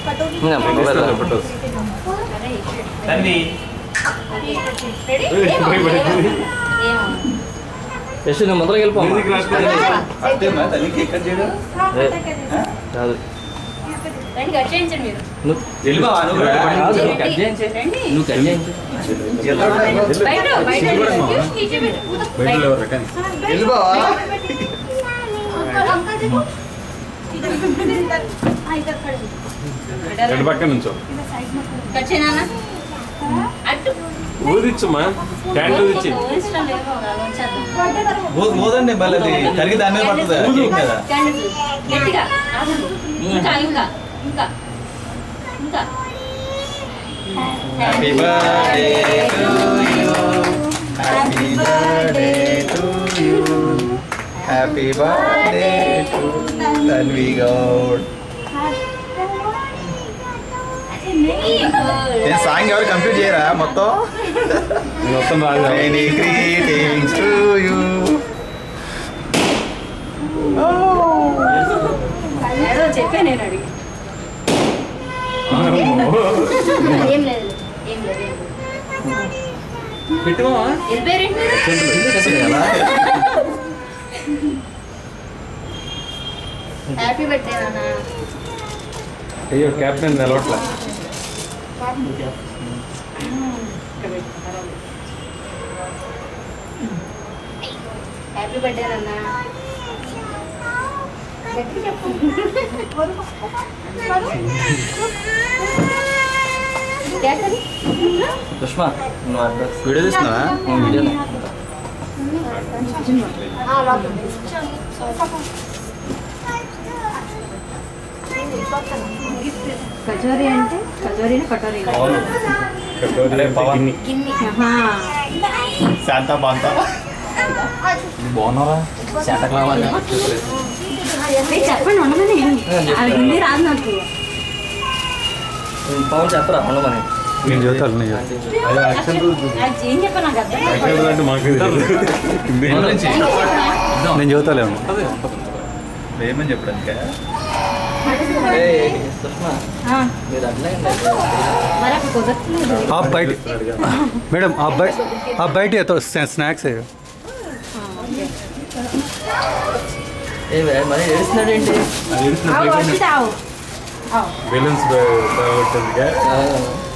ఇంకా mobile photos Tanvi Yash నువ్వు ముందరకి వెళ్ళిపో అమ్మా. అత్తేమ్మా తల్లికి ఎక్కడ చేయడం ఏ, కాదు రండి కట్ చేయించండి మీరు నువ్వు వెళ్ళిపోవా నువ్వు కూడా? కాదు, నువ్వు కట్ చేయించే రండి నువ్వు కట్ చేయించే బయట బయట టీచర్ బయటలో ఎవరు కానీ వెళ్ళిపోవా రెండు పక్కన నుంచో కట్ చేయనా అటు ఊదిచ్చమ్మా క్యాండ్ ఊదిచ్చి ఇష్టం లేదు అలా ఉంచేద్దాం మో- మోదండి మళ్ళీ అది కరిగి దాని మీద పడుతుంది కేక్ కదా క్యాండిల్ గట్టిగా ఆగండి. ఇంకా ఇంకా ఇంకా ఇంకా happy birthday to you happy birthday to you happy birthday to Tanvi Goud నేను సాంగ్ ఎవరు కంప్లీట్ చేయరా మొత్తం మొత్తం రాదు మెనీ గ్రీటింగ్స్ టు యూ ఏదో చెప్పే నేను అడిగి ఏం లేదు ఏం లేదు ఏం లేదు పెట్టుకోమా వెళ్ళిపోయారేంటి మీరు హ్యాపీ బర్త్డే నాన్న అయ్యో క్యాప్టెన్ నిలవట్లే హ్యాపీ బర్త్డే నాన్న గట్టిగా చెప్పు కేక్ అది? సుష్మా నువ్వు అడ్రస్ వీడియో తీస్తున్నావా వీడియో ఆ, లోపల. కచోరీ అంటే కచోరీని కటోరీ అరే పవన్ గిన్ని శాంతా బాంతా బాగున్నారా శాతక్లామా చెప్పండి ఉండమని అది హిందీ రాదు నాకు పవన్ చెప్పరా ఉండమని నేను చదువుతాను నేను అది యాక్షన్ అది ఏం చెప్పాను నాకు అర్థం కాదు. యాక్షన్ అంటే మాకు గురించి నేను చదువుతాలే ఏమని చెప్పడానికి సుష్మా ఆ, మీరు అట్లే మరి అక్కడ కుదరట్లేదు आप बैठ मैडम आप बैठ आप बैठिए तो स्नैक्स है ఏ మరి ఏడుస్తున్నాడు ఏంటి ఆవు, వచ్చింది ఆవు. ఆవు. బెలూన్స్ కొట్టిందిగా ఆ,